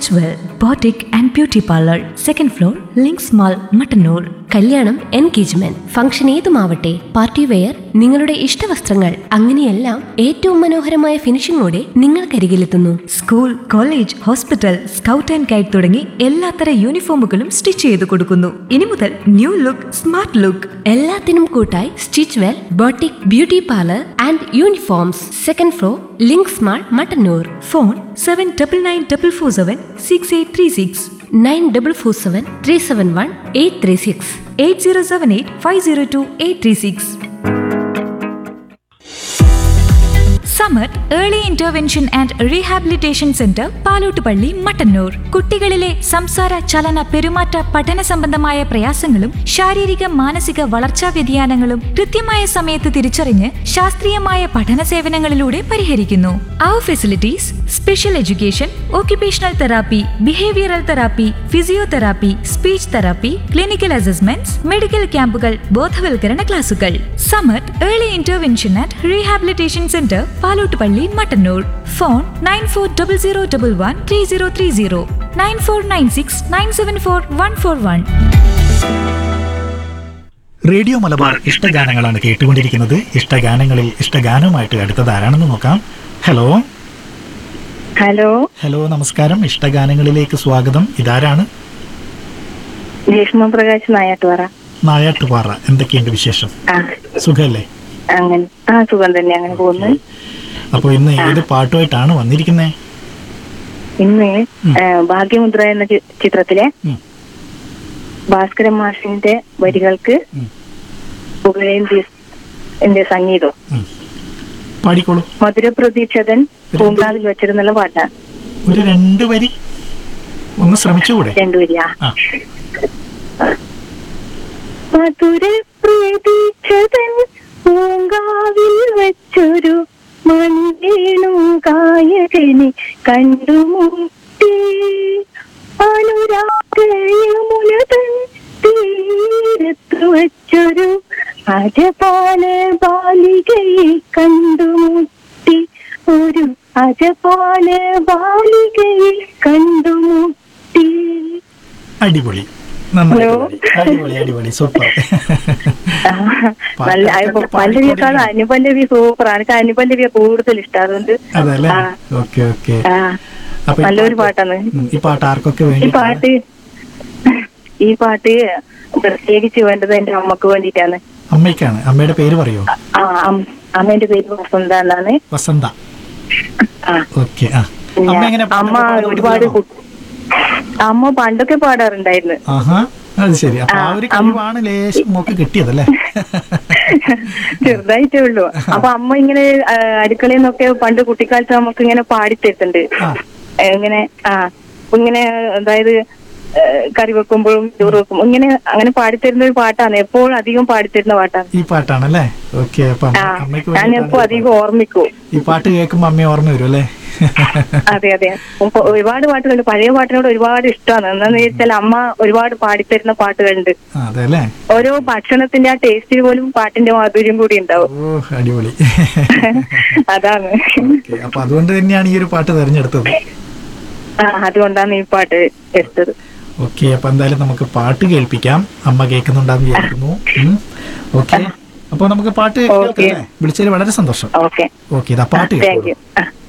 Stitch well boutique and beauty parlour second floor Links mall Mattannur കല്യാണം engagement function ഏതുമാവട്ടെ party wear നിങ്ങളുടെ ഇഷ്ടവസ്ത്രങ്ങൾ അങ്ങനെയെല്ലാം ഏറ്റവും മനോഹരമായ ഫിനിഷിംഗോടെ നിങ്ങൾക്കരികിലെത്തുന്നു school college hospital scout and guide തുടങ്ങി എല്ലാത്തര യൂണിഫോമുകളും സ്റ്റിച്ച് ചെയ്ത് കൊടുക്കുന്നു ഇനി മുതൽ ന്യൂ ലുക്ക് സ്മാർട്ട് ലുക്ക് എല്ലാത്തിനും കൂട്ടായി stitch well boutique beauty parlour and uniforms second floor Links mall Mattannur phone seven double nine double four seven six eight three six nine double four seven three seven one eight three six eight zero seven eight five zero two eight three six Samath early intervention and rehabilitation centre Palottupalli Mattannur കുട്ടികളിലെ സംസാര ചലന പെരുമാറ്റ പഠന സംബന്ധമായ പ്രയാസങ്ങളും ശാരീരിക മാനസിക വളർച്ചാ വ്യതിയാനങ്ങളും കൃത്യമായ സമയത്ത് തിരിച്ചറിഞ്ഞ് ശാസ്ത്രീയമായ പഠന സേവനങ്ങളിലൂടെ പരിഹരിക്കുന്നു അവർ facilities special education occupational therapy behavioural therapy physiotherapy speech therapy clinical assessments medical ക്യാമ്പുകൾ ബോധവൽക്കരണ ക്ലാസുകൾ Samath early intervention and rehabilitation centre Palottupalli Mattannur phone nine four double zero double one three zero three zero nine four nine six nine seven four one four one radio Malabar ഇഷ്ടഗാനങ്ങളാണ് കേട്ടുകൊണ്ടിരിക്കുന്നത് ഇഷ്ടഗാനങ്ങളിൽ ഇഷ്ടഗാനവുമായിട്ട് അടുത്തത് ആരാണെന്ന് നോക്കാം hello hello hello നമസ്കാരം ഇഷ്ടഗാനങ്ങളിലേക്ക് സ്വാഗതം ഇതാരാണ് രേഷ്മ പ്രകാശ് നായാട്ടുപാറ നായാട്ടുപാറ എന്തൊക്കെയുണ്ട് വിശേഷം ആ സുഖല്ലേ അങ്ങനെ ആ സുഖം തന്നെ അങ്ങനെ പോകുന്നു അപ്പോൾ ഇന്ന് ഏത് പാട്ടുമായിട്ടാണ് വന്നിരിക്കുന്നത് ഇന്ന് ആ, ഭാഗ്യമുദ്ര എന്ന ചി- ചിത്രത്തിലെ ഉം. ഭാസ്കരൻ മാഷിന്റെ വരികൾക്ക് ഉം. പുകഴേന്തി എന്റെ സംഗീതം പാടിക്കോളൂ മധുരപ്രതീക്ഷതൻ പൂങ്കാവിൽ വെച്ചിരുന്നുള്ള പാട്ടാണ് ഒരു രണ്ട് വരി ഒന്ന് ശ്രമിച്ചുകൂടെ രണ്ടുപേരാ ആ മധുരപ്രതീക്ഷതൻ പൂങ്കാവിൽ വെച്ചൊരു മൺവീണു കായകനെ കണ്ടുമുട്ടി അനുരാഗയമുനതൻ തീരത്ത് വെച്ചൊരു അജപാല ബാലികയെ കണ്ടുമുട്ടി ഒരു അജപാല ബാലികയെ കണ്ടുമുട്ടി അടിപൊളി നന്നായി ഹലോ. അടിപൊളി അടിപൊളി സൂപ്പർ ആ, നല്ല പാട്ടൊക്കെ പല്ലവിയെക്കാൾ അനുപല്ലവി സൂപ്പറാണ് എനിക്ക് അനുപല്ലവിയെ കൂടുതൽ ഇഷ്ടം അതുകൊണ്ട് അതല്ലേ ആ. ഓക്കെ ഓക്കെ ആ, അപ്പൊ ഈ നല്ലൊരു പാട്ട്- പാട്ടാണ് ഉം, ഈ പാട്ട് ആർക്കൊക്കെ ഈ വേണ്ടി പാട്ട് ഈ പാട്ട് പ്രത്യേകിച്ച് വേണ്ടത് എന്റെ അമ്മക്ക് വേണ്ടിയിട്ടാണ് അമ്മയ്ക്കാണ് അമ്മയുടെ പേര് പറയോ ആ അം- അമ്മേന്റെ പേര് വസന്ത എന്നാണ് വസന്ത ആ ഓക്കെ ആ പിന്നെ അമ്മ എങ്ങനെ അമ്മ പാട്ടൊക്കെ പാടുന്നത് ഒരുപാട് ആണോ? കു- അമ്മ പണ്ടൊക്കെ പാടാറുണ്ടായിരുന്നു ആഹാ അത് ശരി അപ്പൊ ആ ആ, ഒരു അമ്മ- കഴിവാണ് ലേശം മോക്ക് കിട്ടിയതല്ലേ ചെറുതായിട്ടേ ഉള്ളൂ അപ്പൊ അമ്മ ഇങ്ങനെ ആ, അടുക്കളയിൽ നിന്നൊക്കെ പണ്ട് കുട്ടിക്കാലത്ത് നമുക്ക് ഇങ്ങനെ പാടിത്തരുന്നുണ്ട് ആ. ഇങ്ങനെ ആ അപ്പൊ ഇങ്ങനെ അതായത് ഏ, കറി വെക്കുമ്പോഴും ചോറ് വെക്കുമ്പോൾ ഇങ്ങനെ അങ്ങനെ പാടിത്തരുന്ന ഒരു പാട്ടാണ് എപ്പോഴും അധികം പാടിത്തരുന്ന പാട്ടാണ് ഈ പാട്ടാണല്ലേ ഓക്കെ അപ്പൊ അമ്മ- ആ അമ്മയ്ക്ക് ഞാൻ വേണ്ടിയിട്ടാണ് എപ്പോ ഈ അധികം പാട്ട്. ഓർമ്മിക്കും ഈ പാട്ട് കേൾക്കുമ്പോ അമ്മ ഓർമ്മ വരും അല്ലേ അതെ അതെ ഇപ്പൊ ഒരുപാട് പാട്ടുകളുണ്ട് പഴയ പാട്ടിനോട് ഒരുപാട് ഇഷ്ടമാണ് എന്താന്ന് വെച്ചാൽ അമ്മ ഒരുപാട് പാടിത്തരുന്ന പാട്ടുകളുണ്ട് ആ, അതെ അല്ലേ ഓരോ ഭക്ഷണത്തിന്റെ ആ ടേസ്റ്റിൽ പോലും പാട്ടിന്റെ മാധുര്യം കൂടി ഉണ്ടാവും ഓ അടിപൊളി അതാണ് ഓക്കെ അപ്പൊ അതുകൊണ്ട് തന്നെയാണ് ഈ ഒരു പാട്ട് തെരഞ്ഞെടുത്തത് ആ അതുകൊണ്ടാണ് ഈ പാട്ട് എടുത്തത് ഓക്കെ അപ്പൊ എന്തായാലും നമുക്ക് പാട്ട് കേൾപ്പിക്കാം അമ്മ കേൾക്കുന്നുണ്ടാന്ന് വിചാരിക്കുന്നു ഓക്കെ അപ്പൊ നമുക്ക് പാട്ട് Okay. കേൾക്കാം അല്ലേ? വിളിച്ചതിൽ വളരെ സന്തോഷം ഓക്കെ ഓക്കെ ഇതാ പാട്ട് താങ്ക് കേൾക്കൂ യു